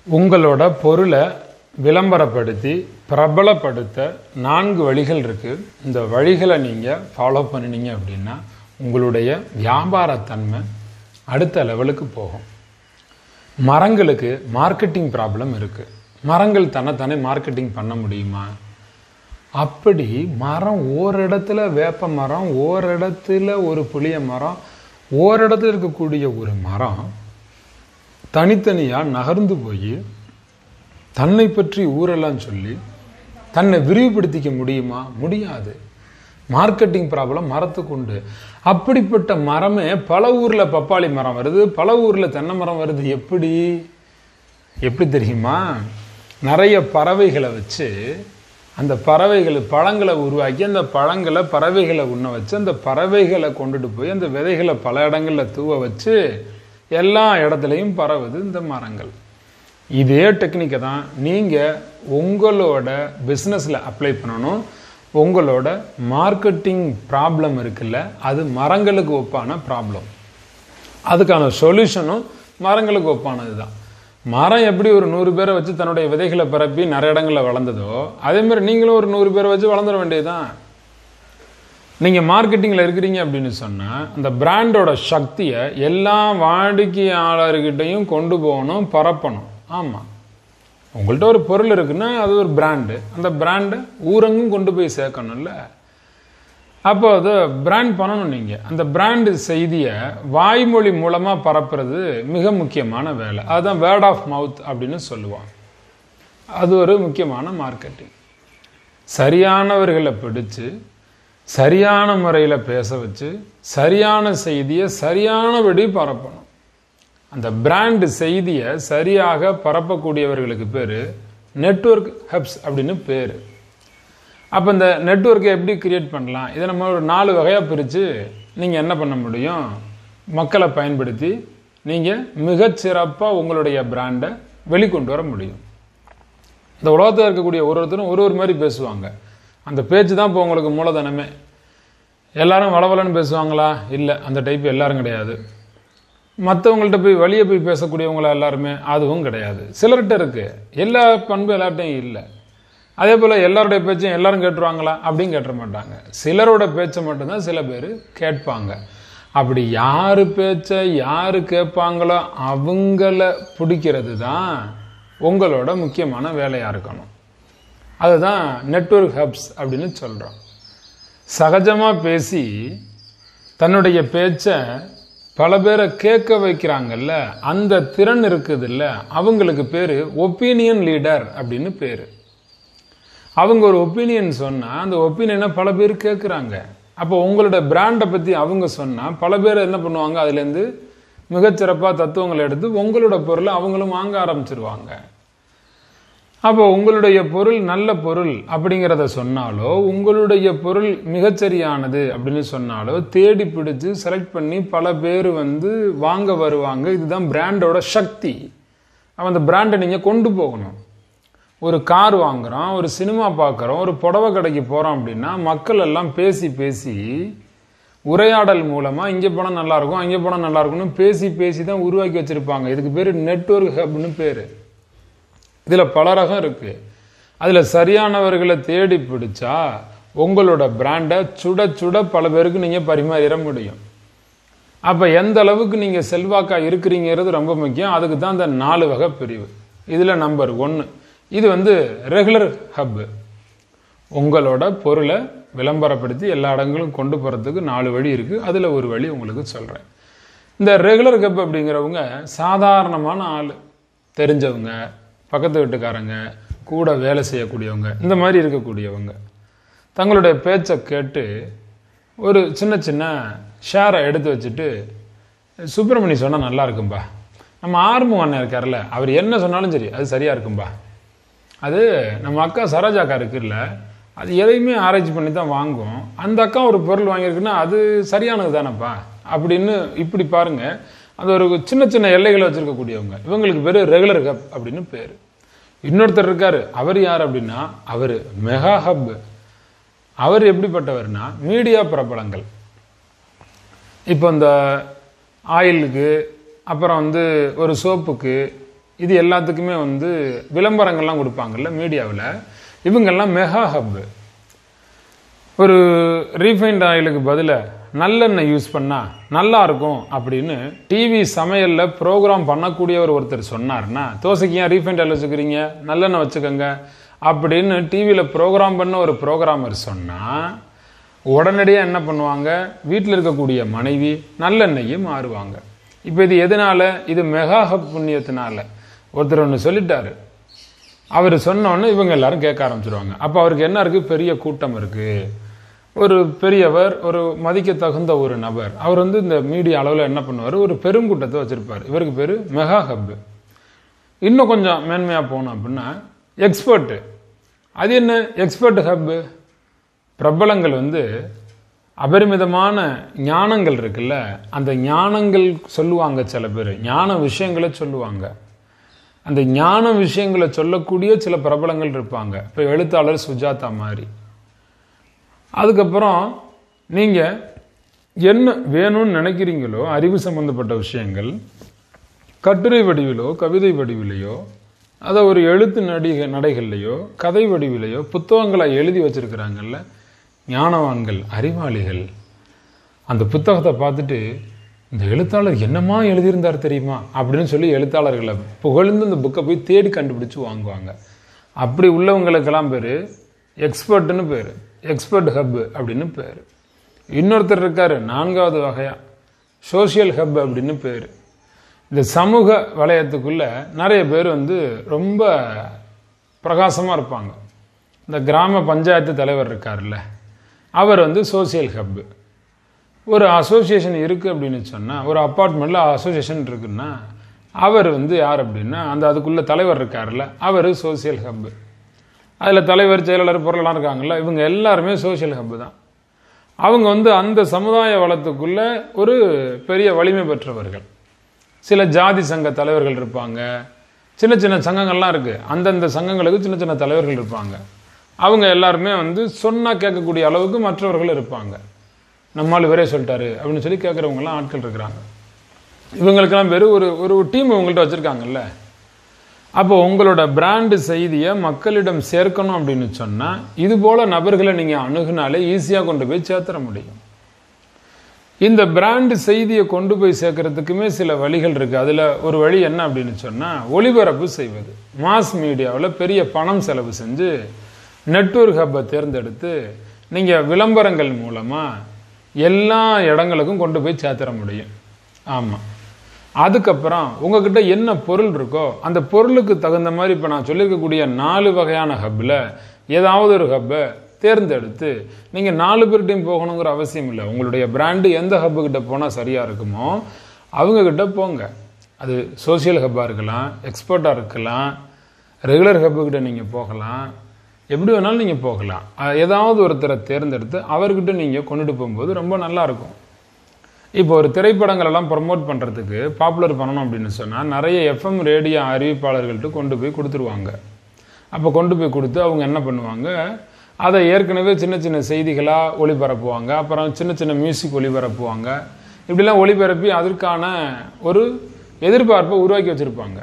உங்களோட பொருளை விளம்பரப்படுத்தி பிரபலப்படுத்த நான்கு வழிகள் இருக்கு இந்த வழிகளை நீங்க ஃபாலோ பண்ணினீங்க அப்படின்னா உங்களுடைய வியாபாரத்தன்மை அடுத்த லெவலுக்கு போகும் மரங்களுக்கு மார்க்கெட்டிங் ப்ராப்ளம் இருக்கு மரங்கள் தன்னைத்தானே மார்க்கெட்டிங் பண்ண முடியுமா அப்படி மரம் ஓரிடத்துல வேப்ப மரம் ஓரிடத்துல ஒரு புளிய மரம் ஓரிடத்துல இருக்கக்கூடிய ஒரு மரம் தனித்தனியா நகர்ந்து போய் தன்னை பற்றி ஊரெல்லாம் சொல்லி தன்னை விரிவுபடுத்திக்க முடியுமா முடியாது மார்க்கெட்டிங் ப்ராப்ளம் மரத்துக்கு உண்டு அப்படிப்பட்ட மரமே பல ஊர்ல பப்பாளி மரம் வருது பல ஊர்ல தென்னை மரம் வருது எப்படி எப்படி தெரியுமா நிறைய பறவைகளை வச்சு அந்த பறவைகள் பழங்களை உருவாக்கி அந்த பழங்களை பறவைகளை உண்ண வச்சு அந்த பறவைகளை கொண்டுட்டு போய் அந்த விதைகளை பல இடங்கள்ல தூவ வச்சு எல்லா இடத்துலையும் பரவுது இந்த மரங்கள் இதே டெக்னிக்கை தான் நீங்கள் உங்களோட பிஸ்னஸில் அப்ளை பண்ணணும் உங்களோட மார்க்கெட்டிங் ப்ராப்ளம் இருக்குல்ல அது மரங்களுக்கு ஒப்பான ப்ராப்ளம் அதுக்கான சொல்யூஷனும் மரங்களுக்கு ஒப்பானது தான் மரம் எப்படி ஒரு நூறு பேரை வச்சு தன்னுடைய விதைகளை பரப்பி நிறைய இடங்களில் வளர்ந்ததோ அதே மாதிரி நீங்களும் ஒரு நூறு பேரை வச்சு வளர்ந்துட வேண்டியதுதான் நீங்க மார்க்கெட்டிங்ல இருக்கிறீங்க அப்படின்னு சொன்னா அந்த பிராண்டோட சக்தியை எல்லா வாடிக்கையாளர்கிட்டையும் கொண்டு போகணும் பரப்பணும் ஆமா உங்கள்கிட்ட ஒரு பொருள் இருக்குன்னா அது ஒரு பிராண்டு அந்த பிராண்டை ஊரங்கும் கொண்டு போய் சேர்க்கணும்ல அப்போ அது பிராண்ட் பண்ணணும் நீங்க அந்த பிராண்டு செய்தியை வாய்மொழி மூலமா பரப்புறது மிக முக்கியமான வேலை அதுதான் வேர்ட் ஆஃப் மவுத் அப்படின்னு சொல்லுவான் அது ஒரு முக்கியமான மார்க்கெட்டிங் சரியானவர்களை பிடிச்சு சரியான முறையில் பேச வச்சு சரியான செய்தியை சரியானபடி பரப்பணும் அந்த பிராண்ட் செய்தியை சரியாக பரப்பக்கூடியவர்களுக்கு பேர் நெட்வொர்க் ஹப்ஸ் அப்படின்னு பேர் அப்போ இந்த நெட்வொர்க்கை எப்படி கிரியேட் பண்ணலாம் இதை நம்ம ஒரு நாலு வகையாக பிரித்து நீங்கள் என்ன பண்ண முடியும் மக்களை பயன்படுத்தி நீங்கள் மிகச்சிறப்பாக உங்களுடைய பிராண்டை வெளிக்கொண்டு வர முடியும் இந்த உலகத்தில் இருக்கக்கூடிய ஒரு ஒருத்தரும் ஒரு ஒரு மாதிரி பேசுவாங்க அந்த பேச்சு தான் இப்போ உங்களுக்கு மூலதனமே எல்லாரும் வளவலன்னு பேசுவாங்களா இல்லை அந்த டைப் எல்லாரும் கிடையாது மற்றவங்கள்ட்ட போய் வெளியே போய் பேசக்கூடியவங்களா எல்லாருமே அதுவும் கிடையாது சிலர்கிட்ட இருக்கு எல்லா பண்பு எல்லார்ட்டையும் இல்லை அதே போல் எல்லாருடைய பேச்சையும் எல்லாரும் கேட்டுருவாங்களா அப்படின்னு கேட்டுற மாட்டாங்க சிலரோட பேச்சை மட்டும்தான் சில பேர் கேட்பாங்க அப்படி யாரு பேச்சை யாரு கேட்பாங்களோ அவங்கள பிடிக்கிறது தான் உங்களோட முக்கியமான வேலையாக இருக்கணும் அதுதான் நெட்வொர்க் ஹப்ஸ் அப்படின்னு சொல்கிறோம் சகஜமாக பேசி தன்னுடைய பேச்சை பல பேரை கேட்க வைக்கிறாங்கல்ல அந்த திறன் இருக்குதுல்ல அவங்களுக்கு பேர் ஒப்பீனியன் லீடர் அப்படின்னு பேர் அவங்க ஒரு ஒப்பீனியன் சொன்னால் அந்த ஒப்பீனியனை பல பேர் கேட்குறாங்க அப்போ உங்களோட பிராண்டை பற்றி அவங்க சொன்னால் பல பேர் என்ன பண்ணுவாங்க அதுலேருந்து மிகச்சிறப்பாக தத்துவங்களை எடுத்து உங்களோட பொருளை அவங்களும் வாங்க ஆரம்பிச்சிருவாங்க அப்போ உங்களுடைய பொருள் நல்ல பொருள் அப்படிங்கிறத சொன்னாலோ உங்களுடைய பொருள் மிகச்சரியானது அப்படின்னு சொன்னாலோ தேடி பிடிச்சு செலக்ட் பண்ணி பல பேர் வந்து வாங்க வருவாங்க இதுதான் பிராண்டோட சக்தி அப்போ அந்த பிராண்டை நீங்கள் கொண்டு போகணும் ஒரு கார் வாங்குறோம் ஒரு சினிமா பார்க்குறோம் ஒரு புடவை கடைக்கு போகிறோம் அப்படின்னா மக்கள் எல்லாம் பேசி பேசி உரையாடல் மூலமாக இங்கே போனால் நல்லாயிருக்கும் அங்கே போனால் நல்லா இருக்கும்னு பேசி பேசி தான் உருவாக்கி வச்சுருப்பாங்க இதுக்கு பேர் நெட்ஒர்க் ஹப்னு பேர் இதில் பல ரகம் இருக்கு அதில் சரியானவர்களை தேடி பிடிச்சா உங்களோட பிராண்டை சுட சுட பல பேருக்கு நீங்கள் பரிமாறிட முடியும் அப்போ எந்த அளவுக்கு நீங்கள் செல்வாக்கா இருக்கிறீங்கிறது ரொம்ப முக்கியம் அதுக்கு தான் இந்த நாலு வகை பிரிவு இதில் நம்பர் ஒன்று இது வந்து ரெகுலர் ஹப் உங்களோட பொருளை விளம்பரப்படுத்தி எல்லா இடங்களும் கொண்டு போகிறதுக்கு நாலு வழி இருக்குது அதில் ஒரு வழி உங்களுக்கு சொல்கிறேன் இந்த ரெகுலர் ஹப் அப்படிங்கிறவங்க சாதாரணமான ஆள் தெரிஞ்சவங்க பக்கத்து வீட்டுக்காரங்க கூட வேலை செய்யக்கூடியவங்க இந்த மாதிரி இருக்கக்கூடியவங்க தங்களுடைய பேச்சை கேட்டு ஒரு சின்ன சின்ன ஷேரை எடுத்து வச்சுட்டு சுப்பிரமணி சொன்னால் நல்லா இருக்கும்பா நம்ம ஆறுமுக அண்ணன் இருக்கார்ல அவர் என்ன சொன்னாலும் சரி அது சரியாக இருக்கும்பா அது நம்ம அக்கா சரோஜாக்கா இருக்குல்ல அது எதையுமே ஆராய்ச்சி பண்ணி தான் வாங்குவோம் அந்த அக்கா ஒரு பொருள் வாங்கியிருக்குன்னா அது சரியானது தானப்பா அப்படின்னு இப்படி பாருங்க அது ஒரு சின்ன சின்ன எல்லைகளை வச்சிருக்கக்கூடியவங்க இவங்களுக்கு பேர் ரெகுலர் ஹப் அப்படின்னு பேர் இன்னொருத்தர் இருக்காரு அவர் யார் அப்படின்னா அவர் மெகா ஹப் அவர் எப்படிப்பட்டவர்னா மீடியா பிரபலங்கள் இப்போ இந்த ஆயிலுக்கு அப்புறம் வந்து ஒரு சோப்புக்கு இது எல்லாத்துக்குமே வந்து விளம்பரங்கள்லாம் கொடுப்பாங்கல்ல மீடியாவில் இவங்கெல்லாம் மெகா ஹப் ஒரு ரீஃபைண்ட் ஆயிலுக்கு பதிலாக நல்லெண்ணெய் யூஸ் பண்ணால் நல்லா இருக்கும் அப்படின்னு டிவி சமையலில் ப்ரோக்ராம் பண்ணக்கூடியவர் ஒருத்தர் சொன்னார்னா தோசைக்கு ஏன் ரீஃபைண்ட் ஆயில் வச்சுக்கிறீங்க நல்லெண்ணெய் வச்சுக்கோங்க அப்படின்னு டிவியில் ப்ரோக்ராம் பண்ண ஒரு ப்ரோக்ராமர் சொன்னால் உடனடியாக என்ன பண்ணுவாங்க வீட்டில் இருக்கக்கூடிய மனைவி நல்லெண்ணெயை மாறுவாங்க இப்போ இது எதனால இது மெகா ஹப் புண்ணியத்தினால ஒருத்தர் ஒன்று சொல்லிட்டாரு அவர் சொன்னோன்னு இவங்க எல்லாரும் கேட்க ஆரம்பிச்சிருவாங்க அப்போ அவருக்கு என்ன இருக்கு பெரிய கூட்டம் இருக்கு ஒரு பெரியவர் ஒரு மதிக்க தகுந்த ஒரு நபர் அவர் வந்து இந்த மீடியா அளவில் என்ன பண்ணுவார் ஒரு பெருங்கூட்டத்தை வச்சிருப்பார் இவருக்கு பேர் மெகா ஹப் இன்னும் கொஞ்சம் மேன்மையாக போகணும் அப்படின்னா எக்ஸ்பர்ட்டு அது என்ன எக்ஸ்பர்ட் ஹப்பு பிரபலங்கள் வந்து அபரிமிதமான ஞானங்கள் இருக்குல்ல அந்த ஞானங்கள் சொல்லுவாங்க சில பேர் ஞான விஷயங்களை சொல்லுவாங்க அந்த ஞான விஷயங்களை சொல்லக்கூடிய சில பிரபலங்கள் இருப்பாங்க இப்போ எழுத்தாளர் சுஜாதா மாதிரி அதுக்கப்புறம் நீங்கள் என்ன வேணும்னு நினைக்கிறீங்களோ அறிவு சம்பந்தப்பட்ட விஷயங்கள் கட்டுரை வடிவிலோ கவிதை வடிவிலையோ அதை ஒரு எழுத்து நடிகை நடைகள்லையோ கதை வடிவிலையோ புத்தகங்களை எழுதி வச்சிருக்கிறாங்கல்ல ஞானவான்கள் அறிவாளிகள் அந்த புத்தகத்தை பார்த்துட்டு இந்த எழுத்தாளர் என்னமா எழுதியிருந்தார் தெரியுமா அப்படின்னு சொல்லி எழுத்தாளர்களை புகழ்ந்து இந்த புக்கை போய் தேடி கண்டுபிடிச்சு வாங்குவாங்க அப்படி உள்ளவங்களுக்கெல்லாம் பேர் எக்ஸ்பர்ட்னு பேர் எக்ஸ்பர்ட் ஹப் அப்படின்னு பேர் இன்னொருத்தர் இருக்காரு நான்காவது வகையா சோஷியல் ஹப் அப்படின்னு பேர் இந்த சமூக வலயத்துக்குள்ள நிறைய பேர் வந்து ரொம்ப பிரகாசமாக இருப்பாங்க இந்த கிராம பஞ்சாயத்து தலைவர் இருக்கார்ல அவர் வந்து சோசியல் ஹப் ஒரு அசோசியேஷன் இருக்குது அப்படின்னு சொன்னால் ஒரு அப்பார்ட்மெண்ட்டில் அசோசியேஷன் இருக்குன்னா அவர் வந்து யார் அப்படின்னா அந்த அதுக்குள்ள தலைவர் இருக்கார்ல அவர் சோசியல் ஹப் அதில் தலைவர் செயலாளர் பொருளெல்லாம் இருக்காங்கல்ல இவங்க எல்லாருமே சோசியல் ஹப் தான் அவங்க வந்து அந்த சமுதாய வளத்துக்குள்ள ஒரு பெரிய வலிமை பெற்றவர்கள் சில ஜாதி சங்க தலைவர்கள் இருப்பாங்க சின்ன சின்ன சங்கங்கள்லாம் இருக்கு அந்தந்த சங்கங்களுக்கு சின்ன சின்ன தலைவர்கள் இருப்பாங்க அவங்க எல்லாருமே வந்து சொன்னா கேட்கக்கூடிய அளவுக்கு மற்றவர்கள் இருப்பாங்க நம்மால் இவரே சொல்லிட்டாரு அப்படின்னு சொல்லி கேட்குறவங்கலாம் ஆட்கள் இருக்கிறாங்க இவங்களுக்கெல்லாம் பேர் ஒரு ஒரு டீம் இவங்கள்ட்ட வச்சுருக்காங்கல்ல அப்போ உங்களோட பிராண்டு செய்தியை மக்களிடம் சேர்க்கணும் அப்படின்னு சொன்னால் இது போல நபர்களை நீங்கள் அணுகுனாலே ஈஸியாக கொண்டு போய் சேர்த்துற முடியும் இந்த பிராண்டு செய்தியை கொண்டு போய் சேர்க்கறதுக்குமே சில வழிகள் இருக்குது அதில் ஒரு வழி என்ன அப்படின்னு சொன்னால் ஒளிபரப்பு செய்வது மாஸ் மீடியாவில் பெரிய பணம் செலவு செஞ்சு நெட்வொர்க் ஹப்பை தேர்ந்தெடுத்து நீங்கள் விளம்பரங்கள் மூலமாக எல்லா இடங்களுக்கும் கொண்டு போய் சேர்த்துற முடியும் ஆமாம் அதுக்கப்புறம் உங்ககிட்ட என்ன பொருள் இருக்கோ அந்த பொருளுக்கு தகுந்த மாதிரி இப்போ நான் சொல்லியிருக்கக்கூடிய நாலு வகையான ஹப்பில் ஏதாவது ஒரு ஹப்பை தேர்ந்தெடுத்து நீங்கள் நாலு பேர்கிட்டையும் போகணுங்கிற அவசியம் இல்லை உங்களுடைய பிராண்டு எந்த ஹப்பு கிட்ட போனால் சரியாக இருக்குமோ அவங்க கிட்ட போங்க அது சோசியல் ஹப்பாக இருக்கலாம் எக்ஸ்பர்ட்டாக இருக்கலாம் ரெகுலர் ஹப்பு கிட்ட நீங்கள் போகலாம் எப்படி வேணாலும் நீங்கள் போகலாம் அஹ் ஏதாவது ஒருத்தரை தேர்ந்தெடுத்து அவர்கிட்ட நீங்கள் கொண்டுட்டு போகும்போது ரொம்ப நல்லா இருக்கும் இப்போ ஒரு திரைப்படங்கள் எல்லாம் ப்ரமோட் பண்ணுறதுக்கு பாப்புலர் பண்ணணும் அப்படின்னு சொன்னால் நிறைய எஃப்எம் ரேடியோ அறிவிப்பாளர்கள்ட்ட கொண்டு போய் கொடுத்துருவாங்க அப்போ கொண்டு போய் கொடுத்து அவங்க என்ன பண்ணுவாங்க அதை ஏற்கனவே சின்ன சின்ன செய்திகளாக ஒளிபரப்புவாங்க அப்புறம் சின்ன சின்ன மியூசிக் ஒளிபரப்புவாங்க இப்படிலாம் ஒளிபரப்பி அதற்கான ஒரு எதிர்பார்ப்பை உருவாக்கி வச்சுருப்பாங்க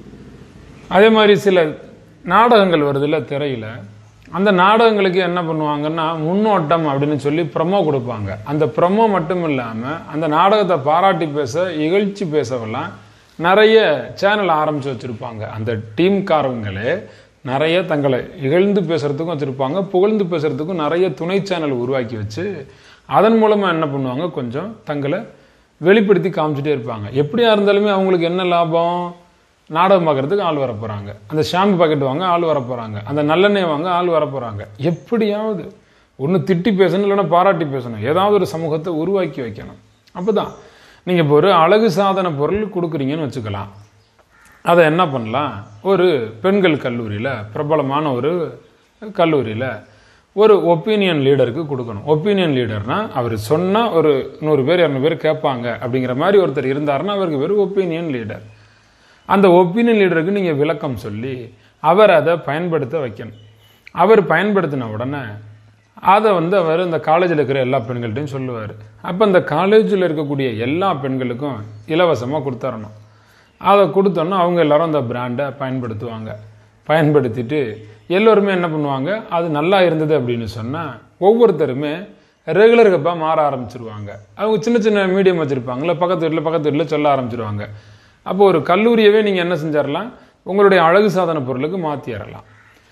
அதே மாதிரி சில நாடகங்கள் வருதுல்ல திரையில் அந்த நாடகங்களுக்கு என்ன பண்ணுவாங்கன்னா முன்னோட்டம் அப்படின்னு சொல்லி ப்ரமோ கொடுப்பாங்க அந்த ப்ரமோ மட்டும் இல்லாமல் அந்த நாடகத்தை பாராட்டி பேச இகழ்ச்சி பேசவெல்லாம் நிறைய சேனல் ஆரம்பித்து வச்சுருப்பாங்க அந்த டீம்காரவங்களே நிறைய தங்களை இகழ்ந்து பேசுறதுக்கும் வச்சுருப்பாங்க புகழ்ந்து பேசுறதுக்கும் நிறைய துணை சேனல் உருவாக்கி வச்சு அதன் மூலமாக என்ன பண்ணுவாங்க கொஞ்சம் தங்களை வெளிப்படுத்தி காமிச்சிட்டே இருப்பாங்க எப்படியா இருந்தாலுமே அவங்களுக்கு என்ன லாபம் நாடகம் பார்க்கறதுக்கு ஆள் வர போகிறாங்க அந்த ஷாம்பு பாக்கெட் வாங்க ஆள் வர போகிறாங்க அந்த நல்லெண்ணெய் வாங்க ஆள் வர போகிறாங்க எப்படியாவது ஒன்று திட்டி பேசணும் இல்லைன்னா பாராட்டி பேசணும் ஏதாவது ஒரு சமூகத்தை உருவாக்கி வைக்கணும் அப்போ தான் நீங்கள் இப்போ ஒரு அழகு சாதன பொருள் கொடுக்குறீங்கன்னு வச்சுக்கலாம் அதை என்ன பண்ணலாம் ஒரு பெண்கள் கல்லூரியில் பிரபலமான ஒரு கல்லூரியில் ஒரு ஒப்பீனியன் லீடருக்கு கொடுக்கணும் ஒப்பீனியன் லீடர்னா அவர் சொன்னால் ஒரு நூறு பேர் இரநூறு பேர் கேட்பாங்க அப்படிங்கிற மாதிரி ஒருத்தர் இருந்தாருன்னா அவருக்கு பேர் ஒப்பீனியன் லீடர் அந்த ஒப்பீனியன் லீடருக்கு நீங்கள் விளக்கம் சொல்லி அவர் அதை பயன்படுத்த வைக்கணும் அவர் பயன்படுத்தின உடனே அதை வந்து அவர் இந்த காலேஜில் இருக்கிற எல்லா பெண்கள்ட்டையும் சொல்லுவார் அப்போ இந்த காலேஜில் இருக்கக்கூடிய எல்லா பெண்களுக்கும் இலவசமாக கொடுத்துறணும் அதை கொடுத்தோன்னா அவங்க எல்லாரும் அந்த பிராண்டை பயன்படுத்துவாங்க பயன்படுத்திட்டு எல்லோருமே என்ன பண்ணுவாங்க அது நல்லா இருந்தது அப்படின்னு சொன்னால் ஒவ்வொருத்தருமே ரெகுலர் கப்பாக மாற ஆரம்பிச்சிருவாங்க அவங்க சின்ன சின்ன மீடியம் வச்சுருப்பாங்களே பக்கத்து வீட்டில் பக்கத்து வீட்டில் சொல்ல ஆரம்பிச்சிருவாங்க அப்போ ஒரு கல்லூரியவே நீங்கள் என்ன செஞ்சிடலாம் உங்களுடைய அழகு சாதன பொருளுக்கு மாற்றிடலாம்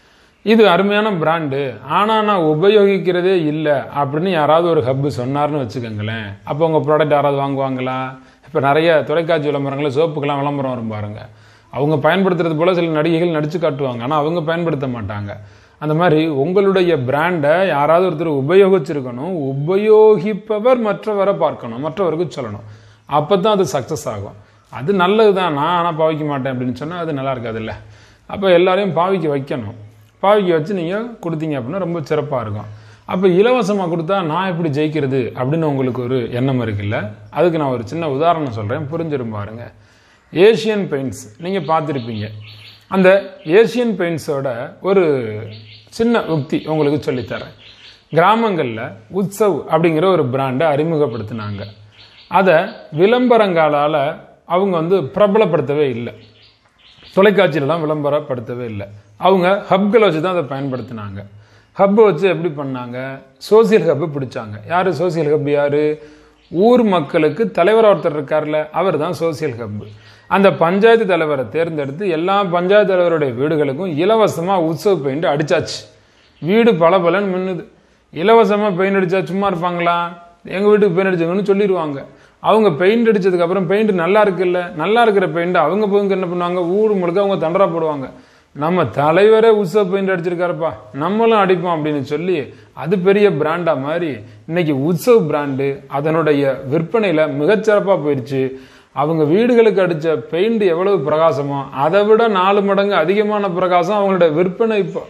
இது அருமையான பிராண்டு ஆனால் நான் உபயோகிக்கிறதே இல்லை அப்படின்னு யாராவது ஒரு ஹப்பு சொன்னார்னு வச்சுக்கோங்களேன் அப்போ உங்கள் ப்ராடக்ட் யாராவது வாங்குவாங்களா இப்போ நிறைய தொலைக்காட்சி விளம்பரங்களில் சோப்புக்கெல்லாம் விளம்பரம் வரும் பாருங்க அவங்க பயன்படுத்துறது போல சில நடிகைகள் நடிச்சு காட்டுவாங்க ஆனால் அவங்க பயன்படுத்த மாட்டாங்க அந்த மாதிரி உங்களுடைய பிராண்டை யாராவது ஒருத்தர் உபயோகிச்சிருக்கணும் உபயோகிப்பவர் மற்றவரை பார்க்கணும் மற்றவருக்கு சொல்லணும் அப்போ தான் அது சக்ஸஸ் ஆகும் அது நல்லது தான் நான் ஆனால் பாவிக்க மாட்டேன் அப்படின்னு சொன்னால் அது நல்லா இருக்காதுல்ல அப்போ எல்லாரையும் பாவிக்க வைக்கணும் பாவிக்க வச்சு நீங்கள் கொடுத்தீங்க அப்படின்னா ரொம்ப சிறப்பாக இருக்கும் அப்போ இலவசமாக கொடுத்தா நான் எப்படி ஜெயிக்கிறது அப்படின்னு உங்களுக்கு ஒரு எண்ணம் இருக்குல்ல அதுக்கு நான் ஒரு சின்ன உதாரணம் சொல்கிறேன் புரிஞ்சிரும் பாருங்க ஏஷியன் பெயிண்ட்ஸ் நீங்கள் பார்த்துருப்பீங்க அந்த ஏஷியன் பெயிண்ட்ஸோட ஒரு சின்ன உக்தி உங்களுக்கு சொல்லித்தரேன் கிராமங்களில் உத்சவ் அப்படிங்கிற ஒரு பிராண்டை அறிமுகப்படுத்தினாங்க அதை விளம்பரங்காலால் அவங்க வந்து பிரபலப்படுத்தவே இல்லை தொலைக்காட்சியிலலாம் விளம்பரப்படுத்தவே இல்லை அவங்க ஹப்களை வச்சு தான் அதை பயன்படுத்தினாங்க ஹப்பை வச்சு எப்படி பண்ணாங்க சோசியல் ஹப்பை பிடிச்சாங்க யார் சோசியல் ஹப் யார் ஊர் மக்களுக்கு தலைவர் ஒருத்தர் இருக்கார்ல அவர் தான் சோசியல் ஹப் அந்த பஞ்சாயத்து தலைவரை தேர்ந்தெடுத்து எல்லா பஞ்சாயத்து தலைவருடைய வீடுகளுக்கும் இலவசமாக உற்சவ பெயிண்ட் அடிச்சாச்சு வீடு பல பலன்னு மின்னுது இலவசமாக பெயிண்ட் அடிச்சா சும்மா இருப்பாங்களா எங்கள் வீட்டுக்கு பெயிண்ட் அடிச்சவங்கன்னு சொல்லிடுவாங்க அவங்க பெயிண்ட் அடிச்சதுக்கு அப்புறம் பெயிண்ட் நல்லா இருக்குல்ல நல்லா இருக்கிற பெயிண்ட் அவங்க போய் என்ன பண்ணுவாங்க ஊர் முழுக்க அவங்க தண்டரா போடுவாங்க நம்ம தலைவரே உற்சவ பெயிண்ட் அடிச்சிருக்காருப்பா நம்மளும் அடிப்போம் அப்படின்னு சொல்லி அது பெரிய பிராண்டா மாதிரி இன்னைக்கு உற்சவ் பிராண்டு அதனுடைய விற்பனையில மிகச்சிறப்பா போயிடுச்சு அவங்க வீடுகளுக்கு அடிச்ச பெயிண்ட் எவ்வளவு பிரகாசமோ அதை விட நாலு மடங்கு அதிகமான பிரகாசம் அவங்களுடைய விற்பனை இப்போ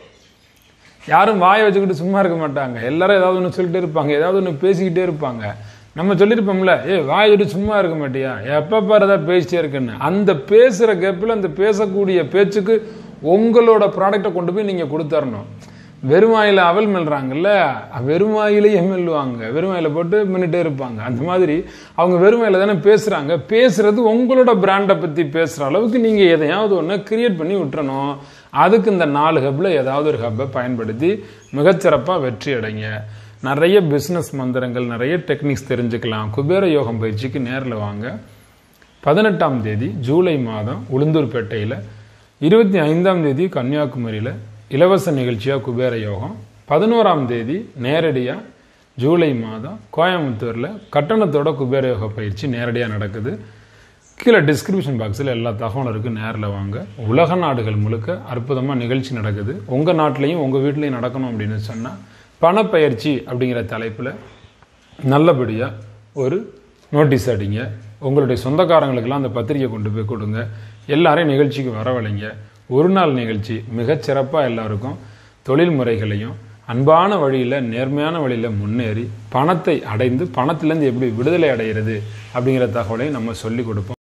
யாரும் வாயை வச்சுக்கிட்டு சும்மா இருக்க மாட்டாங்க எல்லாரும் ஏதாவது ஒன்று சொல்லிட்டே இருப்பாங்க ஏதாவது ஒன்று பேசிக்கிட்டே இருப்பாங்க நம்ம சொல்லியிருப்போம்ல ஏ வாய் விட்டு சும்மா இருக்க மாட்டியா எப்போ பாரு ஏதாவது பேசிட்டே இருக்குன்னு அந்த பேசுகிற கேப்பில் அந்த பேசக்கூடிய பேச்சுக்கு உங்களோட ப்ராடக்டை கொண்டு போய் நீங்கள் கொடுத்தரணும் வெறுமாயில அவல் மெல்றாங்கல்ல வெறுமாயிலேயே மெல்லுவாங்க வெறுமாயில போட்டு மின்னுட்டே இருப்பாங்க அந்த மாதிரி அவங்க வெறுமாயில தானே பேசுறாங்க பேசுறது உங்களோட பிராண்டை பத்தி பேசுற அளவுக்கு நீங்க எதையாவது ஒன்று கிரியேட் பண்ணி விட்டுறணும் அதுக்கு இந்த நாலு ஹப்ல ஏதாவது ஒரு ஹப்பை பயன்படுத்தி மிகச்சிறப்பாக வெற்றி அடைங்க நிறைய பிஸ்னஸ் மந்திரங்கள் நிறைய டெக்னிக்ஸ் தெரிஞ்சுக்கலாம் குபேர யோகம் பயிற்சிக்கு நேரில் வாங்க பதினெட்டாம் தேதி ஜூலை மாதம் உளுந்தூர்பேட்டையில் இருபத்தி ஐந்தாம் தேதி கன்னியாகுமரியில் இலவச நிகழ்ச்சியாக குபேர யோகம் பதினோராம் தேதி நேரடியாக ஜூலை மாதம் கோயம்புத்தூரில் கட்டணத்தோட குபேர யோக பயிற்சி நேரடியாக நடக்குது கீழே டிஸ்கிரிப்ஷன் பாக்ஸில் எல்லா தகவலும் இருக்குது நேரில் வாங்க உலக நாடுகள் முழுக்க அற்புதமாக நிகழ்ச்சி நடக்குது உங்கள் நாட்டிலையும் உங்கள் வீட்லேயும் நடக்கணும் அப்படின்னு சொன்னால் பணப்பயிற்சி அப்படிங்கிற தலைப்பில் நல்லபடியாக ஒரு நோட்டீஸ் அடிங்க உங்களுடைய சொந்தக்காரங்களுக்கெல்லாம் அந்த பத்திரிக்கை கொண்டு போய் கொடுங்க எல்லாரையும் நிகழ்ச்சிக்கு வரவழைங்க ஒரு நாள் நிகழ்ச்சி மிகச்சிறப்பாக எல்லாருக்கும் தொழில் முறைகளையும் அன்பான வழியில் நேர்மையான வழியில் முன்னேறி பணத்தை அடைந்து பணத்திலேருந்து எப்படி விடுதலை அடைகிறது அப்படிங்கிற தகவலையும் நம்ம சொல்லி கொடுப்போம்